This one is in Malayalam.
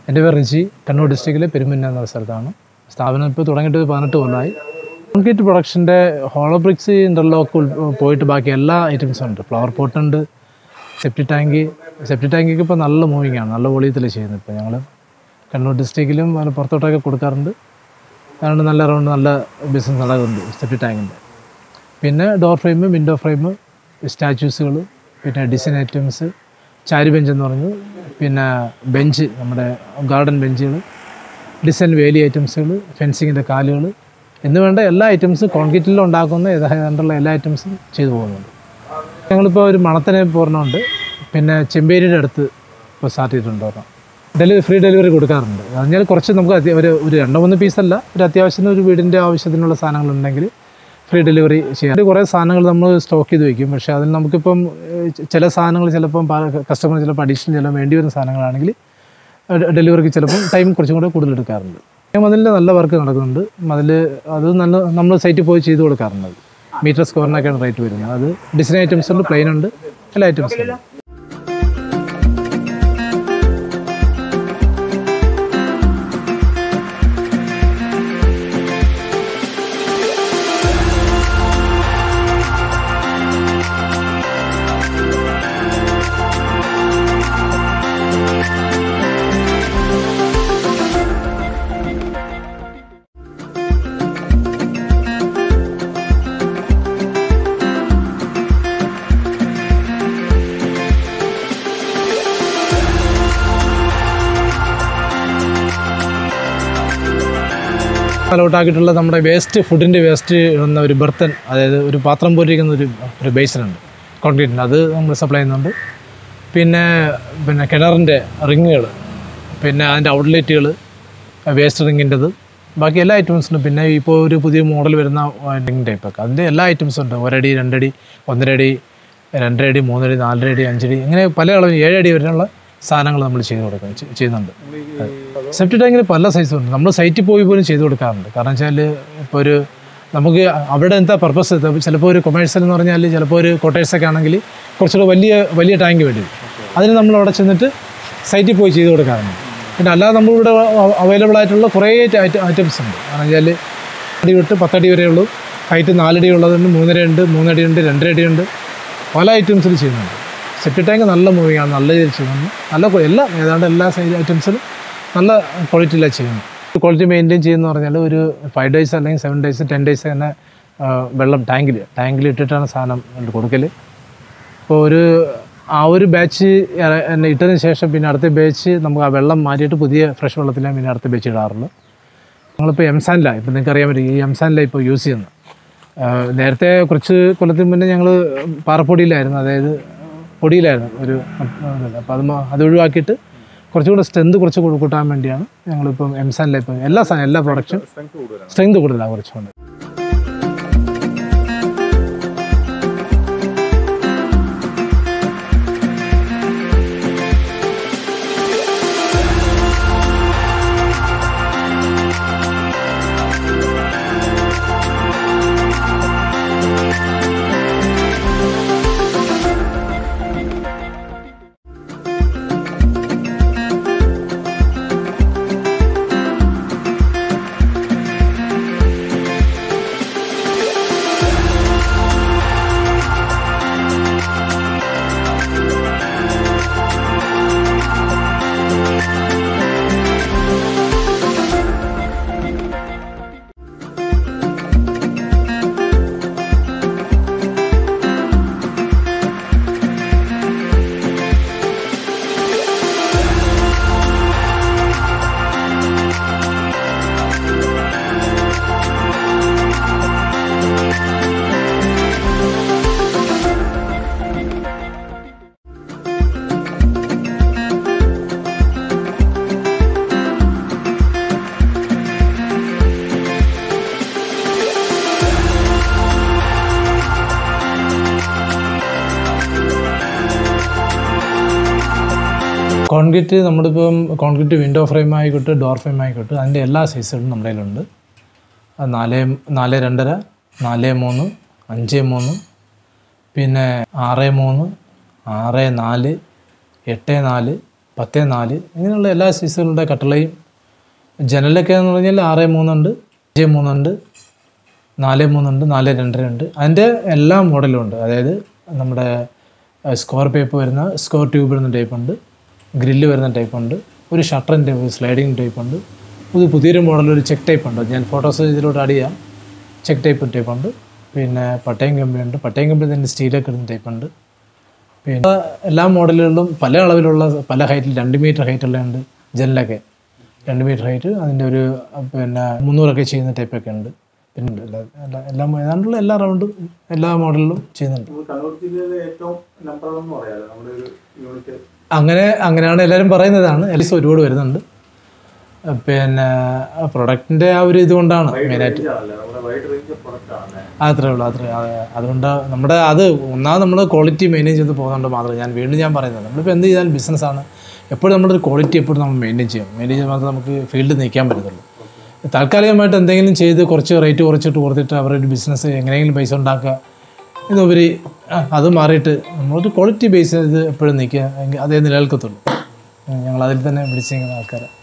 എൻ്റെ പേര് റിജി കണ്ണൂർ ഡിസ്ട്രിക്റ്റിലെ പെരുമുന്ന എന്ന സ്ഥലത്താണ് സ്ഥാപനം ഇപ്പോൾ തുടങ്ങിയിട്ട് പതിനെട്ട് കൊല്ലമായി കോൺക്രീറ്റ് പ്രൊഡക്ഷൻ്റെ ഹോളോ ബ്രിക്സ് ഇൻ്റർലോക്ക് പോയിട്ട് ബാക്കി എല്ലാ ഐറ്റംസും ഉണ്ട് ഫ്ലവർ പോട്ട് ഉണ്ട് സെപ്റ്റി ടാങ്ക് സെപ്റ്റി ടാങ്കിക്ക് ഇപ്പോൾ നല്ല മൂവിങ് ആണ് നല്ല വോളിയത്തിൽ ചെയ്യുന്നത് ഇപ്പോൾ ഞങ്ങൾ കണ്ണൂർ ഡിസ്ട്രിക്റ്റിലും അതിന് പുറത്തോട്ടൊക്കെ കൊടുക്കാറുണ്ട് അതുകൊണ്ട് നല്ല റൗണ്ട് നല്ല ബിസിനസ് നടക്കുന്നുണ്ട് സെപ്റ്റി ടാങ്കിൻ്റെ പിന്നെ ഡോർ ഫ്രെയിം വിൻഡോ ഫ്രെയിം സ്റ്റാച്യൂസുകൾ പിന്നെ ഡിസൈൻ ഐറ്റംസ് ചാരി ബെഞ്ച് എന്ന് പറഞ്ഞു പിന്നെ ബെഞ്ച് നമ്മുടെ ഗാർഡൻ ബെഞ്ചുകൾ ഡിസൈൻ വേലി ഐറ്റംസുകൾ ഫെൻസിങ്ങിൻ്റെ കാലുകൾ എന്ന് വേണ്ട എല്ലാ ഐറ്റംസും കോൺക്രീറ്റിൽ ഉണ്ടാക്കുന്ന ഏതാണ്ടുള്ള എല്ലാ ഐറ്റംസും ചെയ്തു പോകുന്നുണ്ട് ഞങ്ങളിപ്പോൾ ഒരു മണത്തനെ പോരണമുണ്ട് പിന്നെ ചെമ്പേരിയുടെ അടുത്ത് ഇപ്പോൾ സ്റ്റാർട്ട് ചെയ്തിട്ടുണ്ട് ഒരെണ്ണം ഡെലിവറി ഫ്രീ ഡെലിവറി കൊടുക്കാറുണ്ട് പറഞ്ഞാൽ കുറച്ച് നമുക്ക് അത്യ- ഒരു ഒരു രണ്ടോ മൂന്ന് പീസല്ല ഒരു അത്യാവശ്യത്തിന് ഒരു വീടിൻ്റെ ആവശ്യത്തിനുള്ള സാധനങ്ങളുണ്ടെങ്കിൽ ഫ്രീ ഡെലിവറി ചെയ്യാം കുറേ സാധനങ്ങൾ നമ്മൾ സ്റ്റോക്ക് ചെയ്ത് വെക്കും പക്ഷേ അതിൽ നമുക്കിപ്പം ഏഹ്, ച- ചില സാധനങ്ങൾ ചിലപ്പം കസ്റ്റമർ ചിലപ്പോൾ അഡീഷണൽ ചില വേണ്ടി വരുന്ന സാധനങ്ങളാണെങ്കിൽ ഡെലിവറിക്ക് ചിലപ്പം ടൈം കുറച്ചും കൂടെ കൂടുതൽ എടുക്കാറുണ്ട് മതിലിൻ്റെ നല്ല വർക്ക് നടക്കുന്നുണ്ട് മതിൽ അത് നല്ല നമ്മൾ സൈറ്റിൽ പോയി ചെയ്ത് കൊടുക്കാറുണ്ട് മീറ്റർ സ്ക്വയറിനൊക്കെയാണ് റേറ്റ് വരുന്നത് അത് ഡിസൈൻ ഐറ്റംസ് ഉണ്ട് പ്ലെയിൻ ഉണ്ട് എല്ലാ ഐറ്റംസും ഉണ്ട് അലോട്ടാക്കിയിട്ടുള്ള നമ്മുടെ വേസ്റ്റ് ഫുഡിൻ്റെ വേസ്റ്റ് എന്ന ഒരു ബർത്തൻ അതായത് ഒരു പാത്രം പോലിരിക്കുന്ന ഒരു ഒരു ബേസിനുണ്ട് കോൺക്രീറ്റിൻ്റെ അത് നമ്മൾ സപ്ലൈ ചെയ്യുന്നുണ്ട് പിന്നെ പിന്നെ കിണറിൻ്റെ റിങ്ങുകൾ പിന്നെ അതിൻ്റെ ഔട്ട്ലെറ്റുകൾ വേസ്റ്റ് റിങ്ങിൻ്റെത് ബാക്കി എല്ലാ ഐറ്റംസിനും പിന്നെ ഇപ്പോൾ ഒരു പുതിയ മോഡൽ വരുന്ന റിങ് ടൈപ്പൊക്കെ അതിൻ്റെ എല്ലാ ഐറ്റംസും ഉണ്ട് ഒരടി രണ്ടടി ഒന്നരടി രണ്ടരടി മൂന്നടി നാലരടി അഞ്ചടി ഇങ്ങനെ പല അളവിൽ ഏഴടി വരെയുള്ള സാധനങ്ങൾ നമ്മൾ ചെയ്ത് കൊടുക്കും ചെ- ചെയ്യുന്നുണ്ട് സെപ്റ്റി ടാങ്കിൽ പല സൈസും ഉണ്ട് നമ്മൾ സൈറ്റിൽ പോയി പോലും ചെയ്ത് കൊടുക്കാറുണ്ട് കാരണം വെച്ചാൽ ഇപ്പോൾ ഒരു നമുക്ക് അവിടെ എന്താ പർപ്പസ് ചിലപ്പോൾ ഒരു കൊമേഴ്സ്യൽ എന്ന് പറഞ്ഞാൽ ചിലപ്പോൾ ഒരു കൊട്ടേഴ്സൊക്കെ ആണെങ്കിൽ കുറച്ചുകൂടെ വലിയ വലിയ ടാങ്ക് വേണ്ടി വരും അതിന് നമ്മൾ അവിടെ ചെന്നിട്ട് സൈറ്റിൽ പോയി ചെയ്ത് കൊടുക്കാറുണ്ട് പിന്നെ അല്ലാതെ നമ്മളിവിടെ അവൈലബിൾ ആയിട്ടുള്ള കുറേ ഐറ്റംസ് ഉണ്ട് കാരണം വെച്ചാൽ അടി തൊട്ട് പത്തടി വരെ ഉള്ളൂ ഹൈറ്റ് നാലടി ഉള്ളതുണ്ട് മൂന്നര ഉണ്ട് മൂന്നടി ഉണ്ട് രണ്ടര അടി ഉണ്ട് പല ഐറ്റംസിൽ ചെയ്യുന്നുണ്ട് സെപ്റ്റി ടാങ്ക് നല്ല മൂവിങ് ആണ് നല്ല രീതിയിൽ ചെയ്യുന്നു നല്ല qual- എല്ലാ ഏതാണ്ട് എല്ലാ സൈസ് ഐറ്റംസിലും നല്ല ക്വാളിറ്റിയിലാണ് ചെയ്യുന്നത് ക്വാളിറ്റി മെയിൻറ്റെയിൻ ചെയ്യുന്ന പറഞ്ഞാൽ ഒരു ഫൈവ് ഡേയ്സ് അല്ലെങ്കിൽ സെവൻ ഡേയ്സ് ടെൻ ഡേയ്സ് തന്നെ ആ, വെള്ളം ടാങ്കിൽ ടാങ്കിൽ ഇട്ടിട്ടാണ് സാധനം കൊണ്ട് കൊടുക്കൽ ഇപ്പോൾ ഒരു ആ ഒരു ബാച്ച് ഇട്ടതിന് ശേഷം പിന്നെ അടുത്ത ബാച്ച് നമുക്ക് ആ വെള്ളം മാറ്റിയിട്ട് പുതിയ ഫ്രഷ് വെള്ളത്തിലാണ് പിന്നെ അടുത്ത ബാച്ച് ഇടാറുള്ളൂ ഞങ്ങളിപ്പോൾ എംസാനിലാണ് ഇപ്പോൾ നിങ്ങൾക്ക് അറിയാൻ പറ്റും ഈ എംസാനിലാണ് ഇപ്പോൾ യൂസ് ചെയ്യുന്നത് ആ, നേരത്തെ കുറച്ച് കൊല്ലത്തിന് മുന്നേ ഞങ്ങൾ പാറപ്പൊടിയിലായിരുന്നു അതായത് പൊടിയിലായിരുന്നു ഒരു അപ്പോൾ അത് മ- അത് ഒഴിവാക്കിയിട്ട് കുറച്ചുകൂടെ സ്ട്രെങ്ത് കുറച്ച് കൂടി കൂട്ടാൻ വേണ്ടിയാണ് ഞങ്ങളിപ്പം എംസാനിലെ ഇപ്പം എല്ലാ സാധനം എല്ലാ പ്രൊഡക്റ്റും സ്ട്രെങ്ത് കൂടുതലാണ് കുറച്ചുകൊണ്ട് കോൺക്രീറ്റ് നമ്മളിപ്പം കോൺക്രീറ്റ് വിൻഡോ ഫ്രെയിം ആയിക്കോട്ടെ ഡോർ ഫ്രെയിം ആയിക്കോട്ടെ അതിൻ്റെ എല്ലാ സൈസുകളും നമ്മുടെ കയ്യിലുണ്ട് അത് നാല് നാല് രണ്ടര നാല് മൂന്ന് അഞ്ച് മൂന്ന് പിന്നെ ആറ് മൂന്ന് ആറ് നാല് എട്ട് നാല് പത്ത് നാല് ഇങ്ങനെയുള്ള എല്ലാ സൈസുകളുടെ കട്ടളയും ജനലൊക്കെ എന്ന് പറഞ്ഞാൽ ആറ് മൂന്നുണ്ട് അഞ്ച് മൂന്നുണ്ട് നാല് മൂന്നുണ്ട് നാല് രണ്ടര ഉണ്ട് അതിൻ്റെ എല്ലാ മോഡലും ഉണ്ട് അതായത് നമ്മുടെ സ്ക്വയർ പേപ്പ് വരുന്ന സ്ക്വയർ ട്യൂബ് വരുന്ന ടൈപ്പ് ഉണ്ട് ഗ്രില്ല് വരുന്ന ടൈപ്പ് ഉണ്ട് ഒരു ഷട്ടറിൻ്റെ സ്ലൈഡിങ് ടൈപ്പ് ഉണ്ട് ഇത് പുതിയൊരു മോഡൽ ഒരു ചെക്ക് ടൈപ്പ് ഉണ്ട് ഞാൻ ഫോട്ടോസ് ഇതിലോട്ട് ആഡ് ചെയ്യാം ചെക്ക് ടൈപ്പ് ടൈപ്പ് ഉണ്ട് പിന്നെ പട്ടയം കമ്പി ഉണ്ട് പട്ടയം കമ്പി തന്നെ സ്റ്റീലൊക്കെ ഇടുന്ന ടൈപ്പ് ഉണ്ട് പിന്നെ എല്ലാ മോഡലുകളിലും പല അളവിലുള്ള പല ഹൈറ്റിൽ രണ്ട് മീറ്റർ ഹൈറ്റുള്ള ഉണ്ട് ജനലൊക്കെ രണ്ട് മീറ്റർ ഹൈറ്റ് അതിൻ്റെ ഒരു പിന്നെ മുന്നൂറൊക്കെ ചെയ്യുന്ന ടൈപ്പൊക്കെ ഉണ്ട് പിന്നെ ഉണ്ട് എല്ലാ എല്ലാ എല്ലാം ഏതാണ്ടുള്ള എല്ലാ റൗണ്ടും എല്ലാ മോഡലിലും ചെയ്യുന്നുണ്ട് നമ്മൾ കണ്ണൂർ ജില്ലയിലെ ഏറ്റവും നമ്പർ എന്ന് പറയാലോ നമ്മുടെ ഒരു യൂണിറ്റ് അങ്ങനെ അങ്ങനെയാണ് എല്ലാവരും പറയുന്നതാണ് എൽസ് ഒരുപാട് വരുന്നുണ്ട് പിന്നെ പ്രൊഡക്റ്റിൻ്റെ ആ ഒരു ഇതുകൊണ്ടാണ് മെയിനായിട്ട് റേഞ്ച് ആണല്ലേ നമ്മുടെ വൈഡ് റേഞ്ച് പ്രൊഡക്റ്റ് ആണല്ലേ അത്രേ ഉള്ളൂ അത്രേ അത് അതുകൊണ്ട് നമ്മുടെ അത് ഒന്നാമത് നമ്മൾ ക്വാളിറ്റി മെയിൻറ്റെയിൻ ചെയ്ത് പോകുന്നുണ്ട് മാത്രം ഞാൻ വീണ്ടും ഞാൻ പറയുന്നത് നമ്മളിപ്പോൾ എന്ത് ചെയ്താലും ബിസിനസ്സാണ് എപ്പോഴും നമ്മുടെ ഒരു ക്വാളിറ്റി എപ്പോഴും നമ്മൾ മെയിൻറ്റെയിൻ ചെയ്യും മെയിൻറ്റെയിൻ ചെയ്ത് മാത്രമേ നമുക്ക് ഫീൽഡിൽ നിൽക്കാൻ പറ്റത്തുള്ളൂ താൽക്കാലികമായിട്ട് എന്തെങ്കിലും ചെയ്ത് കുറച്ച് റേറ്റ് കുറച്ചിട്ട് കൊടുത്തിട്ട് അവരൊരു ബിസിനസ് എങ്ങനെയെങ്കിലും പൈസ ഉണ്ടാക്കുക എന്നുപരി ആ, അത് മാറിയിട്ട് നമ്മളൊരു ക്വാളിറ്റി ബേസ് ചെയ്ത് എപ്പോഴും നിൽക്കുക എങ്കിൽ അതേ നിലനിൽക്കത്തുള്ളൂ ഞങ്ങൾ അതിൽ തന്നെ പിടിച്ചിരിക്കുന്ന ആൾക്കാരാണ്